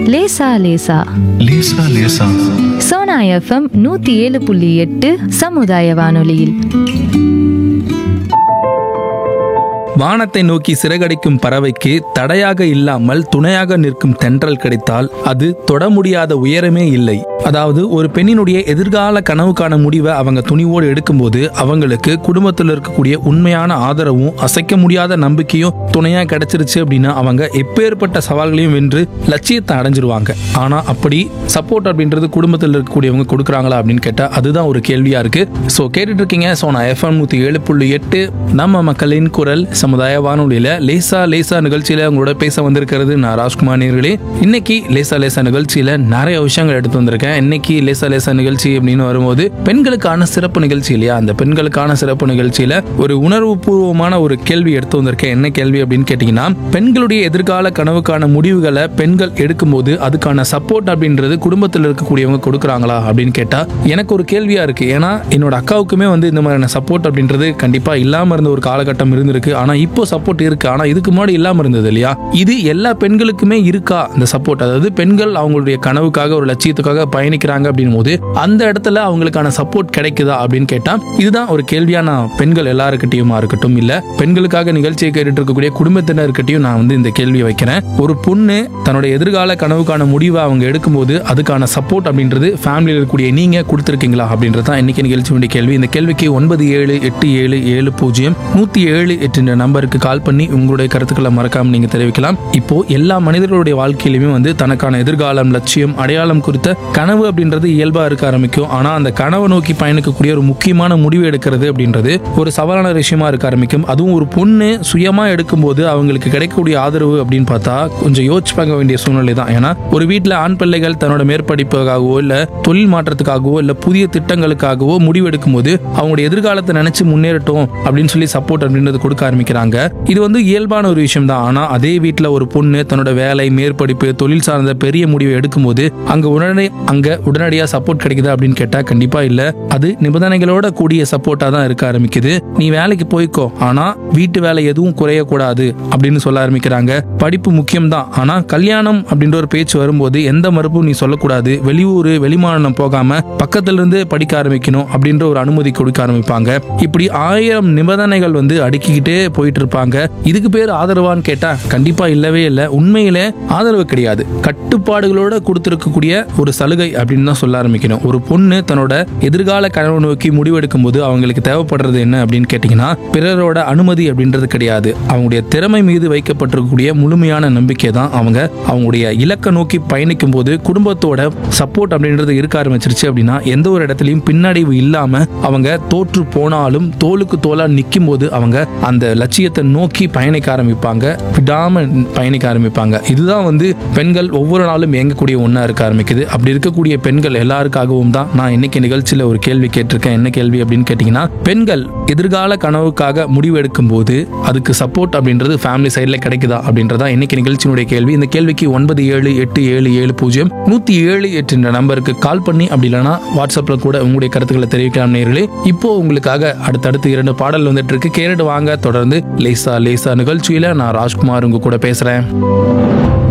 லேசா லேசா லேசா லேசா சோனா எஃப்எம் நூத்தி ஏழு புள்ளி எட்டு சமுதாய வானொலியில் வானத்தை நோக்கி சிறகடிக்கும் பறவைக்கு தடையாக இல்லாமல் துணையாக நிற்கும் தென்றல் கிடைத்தால் அது தொட முடியாத உயரமே இல்லை அதாவது ஒரு பெண்ணினுடைய எதிர்கால கனவுக்கான முடிவை அவங்க துணிவோடு எடுக்கும்போது அவங்களுக்கு குடும்பத்தில் இருக்கக்கூடிய உண்மையான ஆதரவும் அசைக்க முடியாத நம்பிக்கையும் துணையா கிடைச்சிருச்சு அப்படின்னா அவங்க எப்பேற்பட்ட சவால்களையும் வென்று லட்சியத்தை அடைஞ்சிருவாங்க ஆனா அப்படி சப்போர்ட் அப்படின்றது குடும்பத்தில் இருக்கக்கூடியவங்க கொடுக்குறாங்களா அப்படின்னு கேட்டா அதுதான் ஒரு கேள்வியா இருக்கு ஸோ கேட்டுட்டு இருக்கீங்க ஸோ நான் எஃப்எம் நூத்தி ஏழு புள்ளி எட்டு நம்ம மக்களின் குரல் சமுதாய வானொலியில லேசா லேசா நிகழ்ச்சியில உங்களோட பேச வந்திருக்கிறது நான் ராஜ்குமார் நேர்களே இன்னைக்கு லேசா லேசா நிகழ்ச்சியில நிறைய விஷயங்கள் எடுத்து வந்திருக்கேன் இன்னைக்கு லேசா லேசா நிகழ்ச்சி அப்படின்னு வரும்போது பெண்களுக்கான சிறப்பு நிகழ்ச்சி இல்லையா அந்த பெண்களுக்கான சிறப்பு நிகழ்ச்சியில ஒரு உணர்வு பூர்வமான ஒரு கேள்வி எடுத்து வந்திருக்கேன் என்ன கேள்வி அப்படின்னு கேட்டீங்கன்னா பெண்களுடைய எதிர்கால கனவுக்கான முடிவுகளை பெண்கள் எடுக்கும்போது அதுக்கான சப்போர்ட் அப்படின்றது குடும்பத்தில் இருக்கக்கூடியவங்க கொடுக்குறாங்களா அப்படின்னு கேட்டா எனக்கு ஒரு கேள்வியா இருக்கு ஏன்னா என்னோட அக்காவுக்குமே வந்து இந்த மாதிரியான சப்போர்ட் அப்படின்றது கண்டிப்பா இல்லாம இருந்த ஒரு காலகட்டம் இருந்திருக்கு ஆனா இப்போ சப்போர்ட் இருக்கு ஆனா இதுக்கு முன்னாடி இல்லாம இருந்தது இல்லையா இது எல்லா பெண்களுக்குமே இருக்கா இந்த சப்போர்ட் அதாவது பெண்கள் அவங்களுடைய கனவுக்காக ஒரு லட்சியத்துக்காக பயணிக்கிறாங்க அப்படின்னும் போது அந்த இடத்துல அவங்களுக்கான சப்போர்ட் கிடைக்குதா அப்படின்னு கேட்டா இதுதான் ஒரு கேள்வியான பெண்கள் எல்லாருக்கிட்டையுமா இருக்கட்டும் இல்ல பெண்களுக்காக நிகழ்ச்சியை கேட்டுட்டு இருக்கக்கூடிய குடும்பத்தினர்கிட்டயும் நான் வந்து இந்த கேள்வியை வைக்கிறேன் ஒரு பொண்ணு தன்னோட எதிர்கால கனவுக்கான முடிவை அவங்க எடுக்கும்போது அதுக்கான சப்போர்ட் அப்படின்றது ஃபேமிலியில் இருக்கக்கூடிய நீங்க கொடுத்துருக்கீங்களா அப்படின்றது தான் இன்னைக்கு நிகழ்ச்சி வேண்டிய கேள்வி இந்த கேள்விக்கு ஒன்பது ஏழு எட்டு ஏழு ஏழு பூஜ்ஜியம் நூத்தி ஏழு எட்டு நம்பருக்கு கால் பண்ணி உங்களுடைய கருத்துக்களை மறக்காம நீங்க தெரிவிக்கலாம் இப்போ எல்லா மனிதர்களுடைய வாழ்க்கையிலுமே வந்து தனக்கான எதிர்காலம் லட்சியம் அடையாளம் குறித்த கனவு அப்படின்றது இயல்பா இருக்க ஆரம்பிக்கும் ஆனா அந்த கனவை நோக்கி பயணிக்கக்கூடிய ஒரு முக்கியமான முடிவு எடுக்கிறது அப்படின்றது ஒரு சவாலான விஷயமா இருக்க ஆரம்பிக்கும் அதுவும் ஒரு பொண்ணு சுயமா எடுக்கும்போது அவங்களுக்கு கிடைக்கக்கூடிய ஆதரவு அப்படின்னு பார்த்தா கொஞ்சம் யோசிச்சு பார்க்க வேண்டிய சூழ்நிலை தான் ஏன்னா ஒரு வீட்டில் ஆண் பிள்ளைகள் தன்னோட மேற்படிப்புக்காகவோ இல்ல தொழில் மாற்றத்துக்காகவோ இல்ல புதிய திட்டங்களுக்காகவோ முடிவு எடுக்கும்போது அவங்களுடைய எதிர்காலத்தை நினைச்சு முன்னேறட்டும் அப்படின்னு சொல்லி சப்போர்ட் அப்படின்றது கொடுக்க ஆரம்பிக்கிறாங்க இது வந்து இயல்பான ஒரு விஷயம் தான் ஆனா அதே வீட்டில் ஒரு பொண்ணு தன்னோட வேலை மேற்படிப்பு தொழில் சார்ந்த பெரிய முடிவை எடுக்கும்போது அங்க உடனே அங்க உடனடியா சப்போர்ட் கிடைக்குதா அப்படின்னு கேட்டா கண்டிப்பா இல்ல அது நிபந்தனைகளோட கூடிய சப்போர்ட்டா தான் இருக்க ஆரம்பிக்குது நீ வேலைக்கு போய்க்கோ ஆனா வீட்டு வேலை எதுவும் குறையக்கூடாது அப்படின்னு சொல்ல ஆரம்பிக்கிறாங்க படிப்பு முக்கியம் தான் ஆனா கல்யாணம் அப்படின்ற ஒரு பேச்சு வரும்போது எந்த மறுப்பும் நீ சொல்லக்கூடாது வெளியூர் வெளிமாநிலம் போகாம பக்கத்துல இருந்து படிக்க ஆரம்பிக்கணும் அப்படின்ற ஒரு அனுமதி கொடுக்க ஆரம்பிப்பாங்க இப்படி ஆயிரம் நிபந்தனைகள் வந்து அடுக்கிக்கிட்டே போயிட்டு இருப்பாங்க இதுக்கு பேர் ஆதரவான்னு கேட்டா கண்டிப்பா இல்லவே இல்லை உண்மையிலே ஆதரவு கிடையாது கட்டுப்பாடுகளோட கொடுத்திருக்கக்கூடிய ஒரு சலுகை அப்படின்னு தான் சொல்ல ஆரம்பிக்கணும் ஒரு பொண்ணு தன்னோட எதிர்கால கனவு நோக்கி முடிவெடுக்கும் போது அவங்களுக்கு தேவைப்படுறது என்ன அப்படின்னு கேட்டீங்கன்னா பிறரோட அனுமதி அப்படின்றது கிடையாது அவங்களுடைய திறமை மீது வைக்கப்பட்டிருக்கக்கூடிய முழுமையான நம்பிக்கை தான் அவங்க அவங்களுடைய இலக்கை நோக்கி பயணிக்கும் போது குடும்பத்தோட சப்போர்ட் அப்படின்றது இருக்க ஆரம்பிச்சிருச்சு அப்படின்னா எந்த ஒரு இடத்துலையும் பின்னடைவு இல்லாம அவங்க தோற்று போனாலும் தோளுக்கு தோலா நிற்கும் போது அவங்க அந்த லட்சியத்தை நோக்கி பயணிக்க ஆரம்பிப்பாங்க விடாம பயணிக்க ஆரம்பிப்பாங்க இதுதான் வந்து பெண்கள் ஒவ்வொரு நாளும் இயங்கக்கூடிய ஒன்றா இருக்க ஆரம்பிக்குது அப்படி இருக்கக்கூடிய பெண்கள் எல்லாருக்காகவும் தான் நான் இன்னைக்கு நிகழ்ச்சியில் ஒரு கேள்வி கேட்டிருக்கேன் என்ன கேள்வி அப்படின்னு கேட்டிங்கன்னா பெண்கள் எதிர்கால கனவுக்காக முடிவெடுக்கும் போது அதுக்கு சப்போர்ட் அப்படின்றது ஃபேமிலி சைடில் கிடைக்குதா அப்படின்றதா இன்னைக்கு நிகழ்ச்சியினுடைய கேள்வி இந்த கேள்விக்கு ஒன்பது ஏழு எட்டு ஏழு ஏழு பூஜ்ஜியம் நூற்றி ஏழு எட்டு என்ற நம்பருக்கு கால் பண்ணி அப்படி இல்லைன்னா வாட்ஸ்அப்பில் கூட உங்களுடைய கருத்துக்களை தெரிவிக்கலாம் நேர்களே இப்போ உங்களுக்காக அடுத்தடுத்து இரண்டு பாடல் வந்துட்டு இருக்கு கேரட் வாங்க தொடர்ந்து லேசா லேசா நிகழ்ச்சியில நான் ராஜ்குமார் உங்க கூட பேசுறேன்